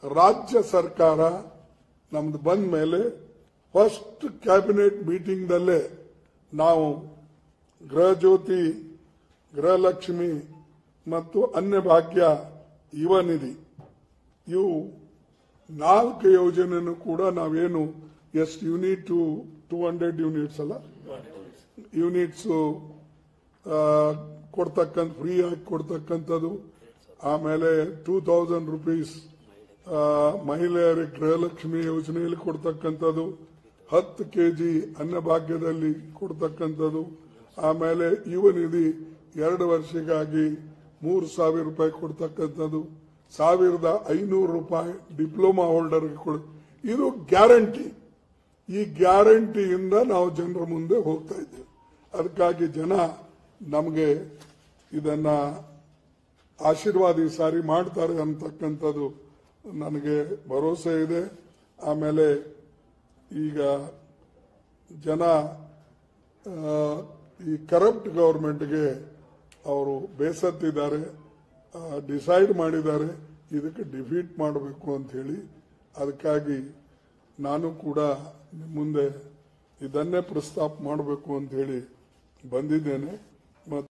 ರಾಜ್ಯ ಸರ್ಕಾರ ನಮ್ದು ಬಂದ ಮೇಲೆ ಫಸ್ಟ್ ಕ್ಯಾಬಿನೆಟ್ ಮೀಟಿಂಗ್ದಲ್ಲೇ ನಾವು ಗೃಹ ಜ್ಯೋತಿ ಗೃಹಲಕ್ಷ್ಮಿ ಮತ್ತು ಅನ್ನಭಾಗ್ಯ ಯುವ ನಿಧಿ ಇವು ನಾಲ್ಕು ಯೋಜನೆಯನ್ನು ಕೂಡ ನಾವೇನು ಎಷ್ಟು ಯೂನಿಟ್ ಟೂ ಹಂಡ್ರೆಡ್ ಯೂನಿಟ್ಸ್ ಅಲ್ಲ ಯೂನಿಟ್ಸ್ ಕೊಡ್ತಕ್ಕಂಥ ಫ್ರೀ ಆಗಿ ಕೊಡ್ತಕ್ಕಂಥದ್ದು ಆಮೇಲೆ ಟೂ ತೌಸಂಡ್ ರುಪೀಸ್ ಮಹಿಳೆಯರಿಗೆ ಗೃಹಲಕ್ಷ್ಮಿ ಯೋಜನೆಯಲ್ಲಿ ಕೊಡ್ತಕ್ಕಂಥದ್ದು ಹತ್ತು ಕೆ ಜಿ ಅನ್ನಭಾಗ್ಯದಲ್ಲಿ ಕೊಡ್ತಕ್ಕಂಥದ್ದು ಆಮೇಲೆ ಯುವ ನಿಧಿ ಎರಡು ವರ್ಷಕ್ಕಾಗಿ ಮೂರು ಸಾವಿರ ರೂಪಾಯಿ ಕೊಡ್ತಕ್ಕಂಥದ್ದು ಸಾವಿರದ ಐನೂರು ರೂಪಾಯಿ ಡಿಪ್ಲೊಮಾ ಹೋಲ್ಡರ್ಗೆ ಕೊಡ ಇದು ಗ್ಯಾರಂಟಿ ಈ ಗ್ಯಾರಂಟಿಯಿಂದ ನಾವು ಜನರ ಮುಂದೆ ಹೋಗ್ತಾ ಇದ್ದೇವೆ ಅದಕ್ಕಾಗಿ ಜನ ನಮಗೆ ಇದನ್ನ ಆಶೀರ್ವಾದ ಈ ಸಾರಿ ಮಾಡ್ತಾರೆ ಅಂತಕ್ಕಂಥದ್ದು ನನಗೆ ಭರವಸೆ ಇದೆ ಆಮೇಲೆ ಈಗ ಜನ ಆ, ಈ ಕರಪ್ಟ್ ಗವರ್ಮೆಂಟ್ಗೆ ಅವರು ಬೇಸತ್ತಿದ್ದಾರೆ ಡಿಸೈಡ್ ಮಾಡಿದ್ದಾರೆ ಇದಕ್ಕೆ ಡಿಫೀಟ್ ಮಾಡಬೇಕು ಅಂತ ಹೇಳಿ ಅದಕ್ಕಾಗಿ ನಾನು ಕೂಡ ನಿಮ್ಮ ಮುಂದೆ ಇದನ್ನೇ ಪ್ರಸ್ತಾಪ ಮಾಡಬೇಕು ಅಂತ ಹೇಳಿ ಬಂದಿದ್ದೇನೆ ಮತ್ತು